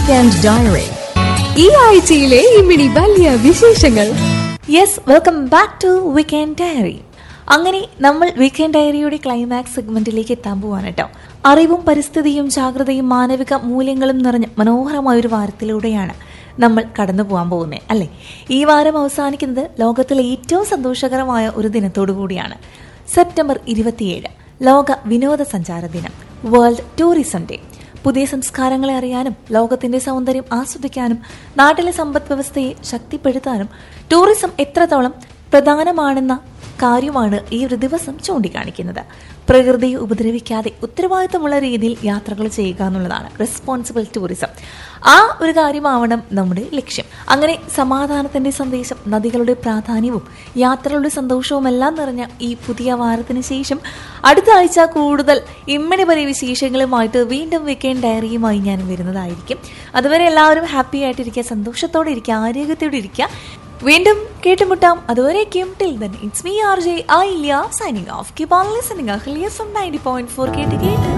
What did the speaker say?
weekend diary ഈ ആഴ്ചയിലെ ഇമ്മിണി വലിയ വിശേഷങ്ങൾ yes welcome back to weekend diary അങ്ങനെ നമ്മൾ വീക്കെൻഡ് ഡയറിയുടെ ക്ലൈമാക്സ് സെഗ്മെന്റിലേക്ക് എത്താൻ പോവാണ് കേട്ടോ അറിവും പരിസ്ഥിതിയും ജാഗ്രതയും മാനവിക മൂല്യങ്ങളും നിറഞ്ഞ മനോഹരമായ ഒരു വാരത്തിലൂടെയാണ് നമ്മൾ കടന്നു പോകാൻ പോകുന്നത് അല്ലേ ഈ വാരം അവസാനിക്കുന്നത് ലോകത്തിലെ ഏറ്റവും സന്തോഷകരമായ ഒരു ദിനത്തോടു കൂടിയാണ് സെപ്റ്റംബർ ഇരുപത്തിയേഴ് ലോക വിനോദസഞ്ചാര ദിനം വേൾഡ് ടൂറിസം ഡേ പുതിയ സംസ്കാരങ്ങളെ അറിയാനും ലോകത്തിന്റെ സൗന്ദര്യം ആസ്വദിക്കാനും നാട്ടിലെ സമ്പദ് വ്യവസ്ഥയെ ശക്തിപ്പെടുത്താനും ടൂറിസം എത്രത്തോളം പ്രധാനമാണെന്ന കാര്യമാണ് ഈ ഒരു ദിവസം ചൂണ്ടിക്കാണിക്കുന്നത് പ്രകൃതിയെ ഉപദ്രവിക്കാതെ ഉത്തരവാദിത്തമുള്ള രീതിയിൽ യാത്രകൾ ചെയ്യുക എന്നുള്ളതാണ് റെസ്പോൺസിബിൾ ടൂറിസം ആ ഒരു കാര്യമാവണം നമ്മുടെ ലക്ഷ്യം അങ്ങനെ സമാധാനത്തിന്റെ സന്ദേശം നദികളുടെ പ്രാധാന്യവും യാത്രകളുടെ സന്തോഷവും എല്ലാം നിറഞ്ഞ ഈ പുതിയ വാരത്തിന് ശേഷം അടുത്ത ആഴ്ച കൂടുതൽ ഇമ്മണി പരി വിശേഷങ്ങളുമായിട്ട് വീണ്ടും വീക്കെൻഡ് ഡയറിയുമായി ഞാൻ വരുന്നതായിരിക്കും അതുവരെ എല്ലാവരും ഹാപ്പി ആയിട്ടിരിക്കുക സന്തോഷത്തോടെ ഇരിക്കുക ആരോഗ്യത്തോടെ ഇരിക്കുക വീണ്ടും കേട്ടുമുട്ടാം അതുവരേക്കും till then it's me R J I signing off keep on listening Ahalia from ninety point four കേട്ട് കേട്ട്